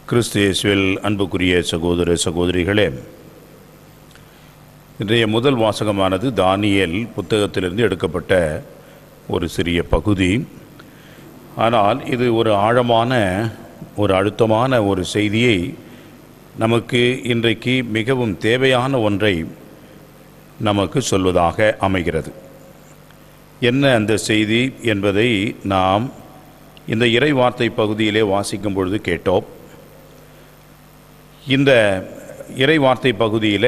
கிறிஸ்து இயேசுவில் அன்புக்குரிய சகோதர சகோதரிகளே இன்றைய முதல் வாசகமானது தானியேல் புத்தகத்திலிருந்து எடுக்கப்பட்ட ஒரு சிறிய பகுதி ஆனால் இது ஒரு ஆழமான ஒரு அழுத்தமான ஒரு செய்தியை நமக்கு இன்றைக்கு மிகவும் தேவையான ஒன்றை நமக்கு சொல்வதாக அமைகிறது என்ன அந்த செய்தி என்பதை நாம் இந்த இறை வார்த்தை பகுதியிலே வாசிக்கும் பொழுது கேட்டோம் இந்த இறை வார்த்தை பகுதியிலே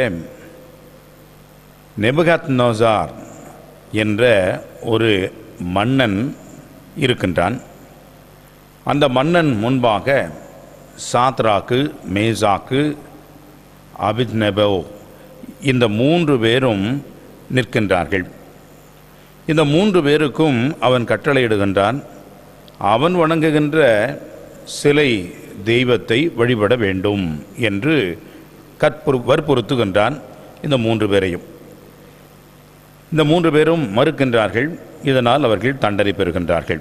நெபுகத் நோசார் என்ற ஒரு மன்னன் இருக்கின்றான் அந்த மன்னன் முன்பாக சாத்ராக்கு மேசாக்கு அபித்னெபோ இந்த மூன்று பேரும் நிற்கின்றார்கள் இந்த மூன்று பேருக்கும் அவன் கட்டளையிடுகின்றான் அவன் வணங்குகின்ற சிலை தெய்வத்தை வழிபட வேண்டும் என்று கற்புறு வற்புறுத்துகின்றான் இந்த மூன்று பேரையும் இந்த மூன்று பேரும் மறுக்கின்றார்கள் இதனால் அவர்கள் தண்டனை பெறுகின்றார்கள்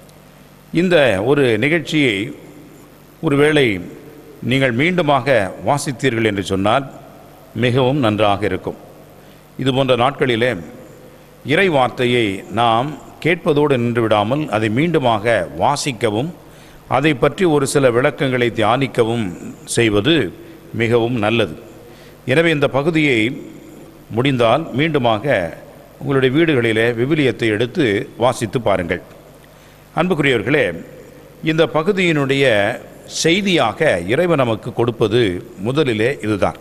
இந்த ஒரு நிகழ்ச்சியை ஒருவேளை நீங்கள் மீண்டுமாக வாசித்தீர்கள் என்று சொன்னால் மிகவும் நன்றாக இருக்கும் இது போன்ற நாட்களிலே இறை வார்த்தையை நாம் கேட்பதோடு நின்று விடாமல் அதை மீண்டுமாக வாசிக்கவும் அதை பற்றி ஒரு சில விளக்கங்களை தியானிக்கவும் செய்வது மிகவும் நல்லது எனவே இந்த பகுதியை முடிந்தால் மீண்டுமாக உங்களுடைய வீடுகளிலே விவிலியத்தை எடுத்து வாசித்து பாருங்கள் அன்புக்குரியவர்களே இந்த பகுதியினுடைய செய்தியாக இறைவன் நமக்கு கொடுப்பது முதலிலே இதுதான்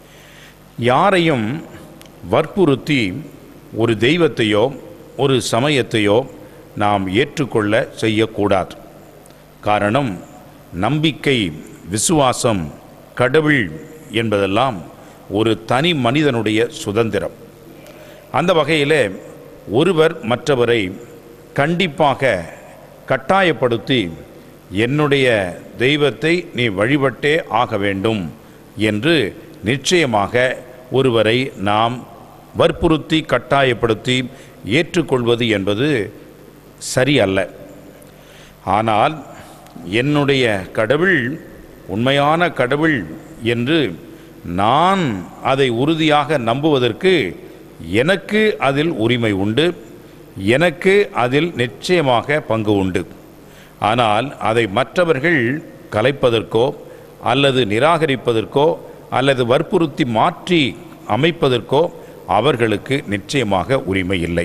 யாரையும் வற்புறுத்தி ஒரு தெய்வத்தையோ ஒரு சமயத்தையோ நாம் ஏற்றுக்கொள்ள செய்யக்கூடாது காரணம் நம்பிக்கை விசுவாசம் கடவுள் என்பதெல்லாம் ஒரு தனி மனிதனுடைய சுதந்திரம் அந்த வகையிலே ஒருவர் மற்றவரை கண்டிப்பாக கட்டாயப்படுத்தி என்னுடைய தெய்வத்தை நீ வழிபட்டே ஆக வேண்டும் என்று நிச்சயமாக ஒருவரை நாம் வற்புறுத்தி கட்டாயப்படுத்தி ஏற்றுக்கொள்வது என்பது சரியல்ல ஆனால் என்னுடைய கடவுள் உண்மையான கடவுள் என்று நான் அதை உறுதியாக நம்புவதற்கு எனக்கு அதில் உரிமை உண்டு எனக்கு அதில் நிச்சயமாக பங்கு உண்டு ஆனால் அதை மற்றவர்கள் கலைப்பதற்கோ அல்லது நிராகரிப்பதற்கோ அல்லது வற்புறுத்தி மாற்றி அமைப்பதற்கோ அவர்களுக்கு நிச்சயமாக உரிமை இல்லை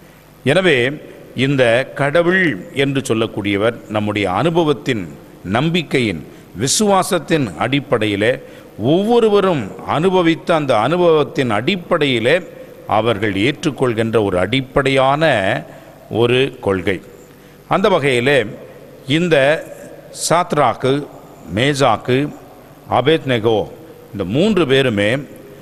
எனவே இந்த கடவுள் என்று சொல்லக்கூடியவர் நம்முடைய அனுபவத்தின் நம்பிக்கையின் விசுவாசத்தின் அடிப்படையிலே ஒவ்வொருவரும் அனுபவித்த அந்த அனுபவத்தின் அடிப்படையிலே அவர்கள் ஏற்றுக்கொள்கின்ற ஒரு அடிப்படையான ஒரு கொள்கை அந்த வகையிலே இந்த சாத்ராக்கு மேஜாக்கு அபேத்னெகோ இந்த மூன்று பேருமே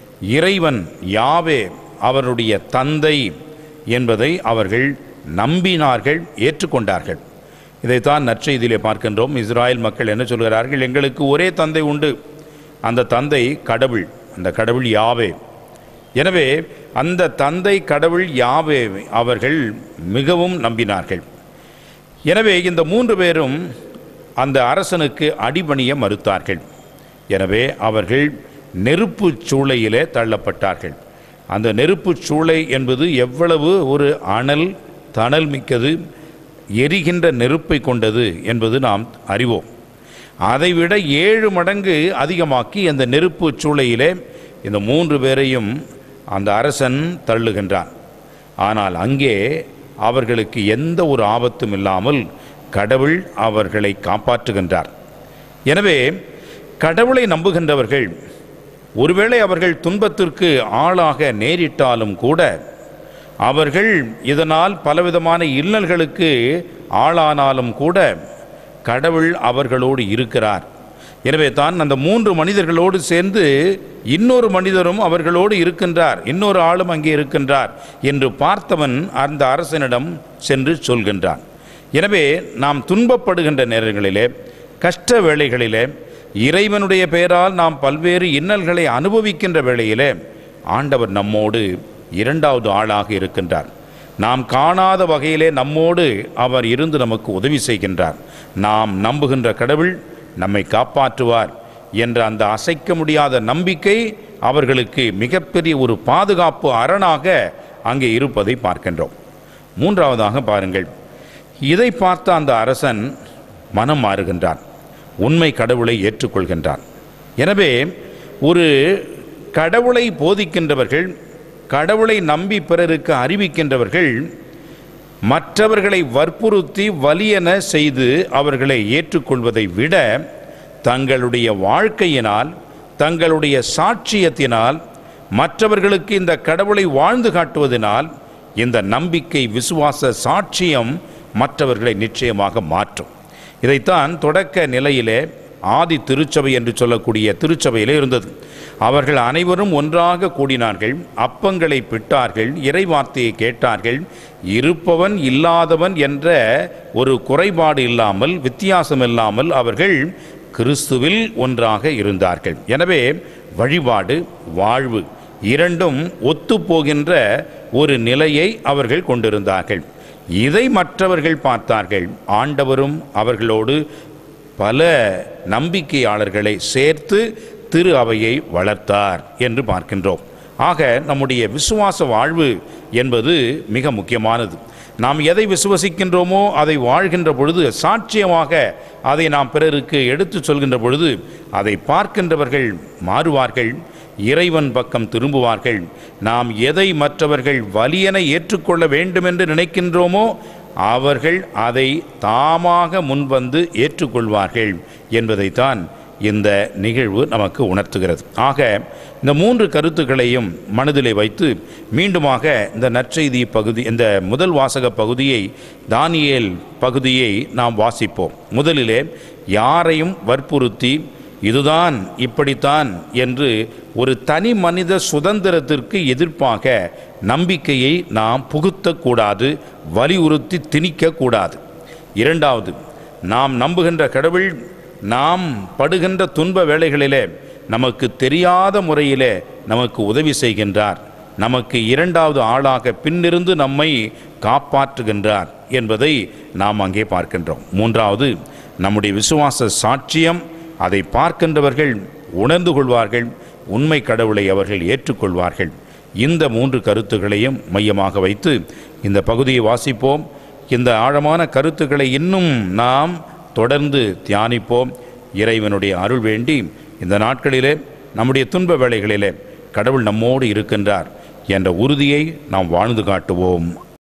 இறைவன் யாவே அவருடைய தந்தை என்பதை அவர்கள் நம்பினார்கள் ஏற்றுக்கொண்டார்கள் இதைத்தான் நற்செய்தியிலே பார்க்கின்றோம் இஸ்ராயல் மக்கள் என்ன சொல்கிறார்கள் எங்களுக்கு ஒரே தந்தை உண்டு அந்த தந்தை கடவுள் அந்த கடவுள் யாவே எனவே அந்த தந்தை கடவுள் யாவே அவர்கள் மிகவும் நம்பினார்கள் எனவே இந்த மூன்று பேரும் அந்த அரசனுக்கு அடிபணிய மறுத்தார்கள் எனவே அவர்கள் நெருப்பு சூளையிலே தள்ளப்பட்டார்கள் அந்த நெருப்பு சூளை என்பது எவ்வளவு ஒரு அனல் தணல் மிக்கது எரிகின்ற நெருப்பை கொண்டது என்பது நாம் அறிவோம் அதைவிட ஏழு மடங்கு அதிகமாக்கி அந்த நெருப்பு சூளையிலே இந்த மூன்று பேரையும் அந்த அரசன் தள்ளுகின்றான் ஆனால் அங்கே அவர்களுக்கு எந்த ஒரு ஆபத்தும் இல்லாமல் கடவுள் அவர்களை காப்பாற்றுகின்றார் எனவே கடவுளை நம்புகின்றவர்கள் ஒருவேளை அவர்கள் துன்பத்திற்கு ஆளாக நேரிட்டாலும் கூட அவர்கள் இதனால் பலவிதமான இல்லல்களுக்கு ஆளானாலும் கூட கடவுள் அவர்களோடு இருக்கிறார் எனவே தான் அந்த மூன்று மனிதர்களோடு சேர்ந்து இன்னொரு மனிதரும் அவர்களோடு இருக்கின்றார் இன்னொரு ஆளும் அங்கே இருக்கின்றார் என்று பார்த்தவன் அந்த அரசனிடம் சென்று சொல்கின்றான் எனவே நாம் துன்பப்படுகின்ற நேரங்களிலே கஷ்ட வேளைகளிலே இறைவனுடைய பெயரால் நாம் பல்வேறு இன்னல்களை அனுபவிக்கின்ற வேளையிலே ஆண்டவர் நம்மோடு இரண்டாவது ஆளாக இருக்கின்றார் நாம் காணாத வகையிலே நம்மோடு அவர் இருந்து நமக்கு உதவி செய்கின்றார் நாம் நம்புகின்ற கடவுள் நம்மை காப்பாற்றுவார் என்ற அந்த அசைக்க முடியாத நம்பிக்கை அவர்களுக்கு மிகப்பெரிய ஒரு பாதுகாப்பு அரணாக அங்கே இருப்பதை பார்க்கின்றோம் மூன்றாவதாக பாருங்கள் இதை பார்த்த அந்த அரசன் மனம் மாறுகின்றான் உண்மை கடவுளை ஏற்றுக்கொள்கின்றான் எனவே ஒரு கடவுளை போதிக்கின்றவர்கள் கடவுளை நம்பி பிறருக்கு அறிவிக்கின்றவர்கள் மற்றவர்களை வற்புறுத்தி வலியென செய்து அவர்களை ஏற்றுக்கொள்வதை விட தங்களுடைய வாழ்க்கையினால் தங்களுடைய சாட்சியத்தினால் மற்றவர்களுக்கு இந்த கடவுளை வாழ்ந்து காட்டுவதனால் இந்த நம்பிக்கை விசுவாச சாட்சியம் மற்றவர்களை நிச்சயமாக மாற்றும் இதைத்தான் தொடக்க நிலையிலே ஆதி திருச்சபை என்று சொல்லக்கூடிய திருச்சபையிலே இருந்தது அவர்கள் அனைவரும் ஒன்றாக கூடினார்கள் அப்பங்களை பிட்டார்கள் இறைவார்த்தையை கேட்டார்கள் இருப்பவன் இல்லாதவன் என்ற ஒரு குறைபாடு இல்லாமல் வித்தியாசம் இல்லாமல் அவர்கள் கிறிஸ்துவில் ஒன்றாக இருந்தார்கள் எனவே வழிபாடு வாழ்வு இரண்டும் ஒத்துப்போகின்ற ஒரு நிலையை அவர்கள் கொண்டிருந்தார்கள் இதை மற்றவர்கள் பார்த்தார்கள் ஆண்டவரும் அவர்களோடு பல நம்பிக்கையாளர்களை சேர்த்து திரு அவையை வளர்த்தார் என்று பார்க்கின்றோம் ஆக நம்முடைய விசுவாச வாழ்வு என்பது மிக முக்கியமானது நாம் எதை விசுவசிக்கின்றோமோ அதை வாழ்கின்ற பொழுது சாட்சியமாக அதை நாம் பிறருக்கு எடுத்துச் சொல்கின்ற பொழுது அதை பார்க்கின்றவர்கள் மாறுவார்கள் இறைவன் பக்கம் திரும்புவார்கள் நாம் எதை மற்றவர்கள் வலியென ஏற்றுக்கொள்ள வேண்டும் என்று நினைக்கின்றோமோ அவர்கள் அதை தாமாக முன்வந்து ஏற்றுக்கொள்வார்கள் என்பதைத்தான் இந்த நிகழ்வு நமக்கு உணர்த்துகிறது ஆக இந்த மூன்று கருத்துக்களையும் மனதிலே வைத்து மீண்டுமாக இந்த நற்செய்தி பகுதி இந்த முதல் வாசக பகுதியை தானியேல் பகுதியை நாம் வாசிப்போம் முதலிலே யாரையும் வற்புறுத்தி இதுதான் இப்படித்தான் என்று ஒரு தனி மனித சுதந்திரத்திற்கு எதிர்ப்பாக நம்பிக்கையை நாம் புகுத்தக்கூடாது வலியுறுத்தி திணிக்கக்கூடாது இரண்டாவது நாம் நம்புகின்ற கடவுள் நாம் படுகின்ற துன்ப வேளைகளிலே நமக்கு தெரியாத முறையிலே நமக்கு உதவி செய்கின்றார் நமக்கு இரண்டாவது ஆளாக பின்னிருந்து நம்மை காப்பாற்றுகின்றார் என்பதை நாம் அங்கே பார்க்கின்றோம் மூன்றாவது நம்முடைய விசுவாச சாட்சியம் அதை பார்க்கின்றவர்கள் உணர்ந்து கொள்வார்கள் உண்மை கடவுளை அவர்கள் ஏற்றுக்கொள்வார்கள் இந்த மூன்று கருத்துக்களையும் மையமாக வைத்து இந்த பகுதியை வாசிப்போம் இந்த ஆழமான கருத்துக்களை இன்னும் நாம் தொடர்ந்து தியானிப்போம் இறைவனுடைய அருள் வேண்டி இந்த நாட்களிலே நம்முடைய துன்ப வேளைகளிலே கடவுள் நம்மோடு இருக்கின்றார் என்ற உறுதியை நாம் வாழ்ந்து காட்டுவோம்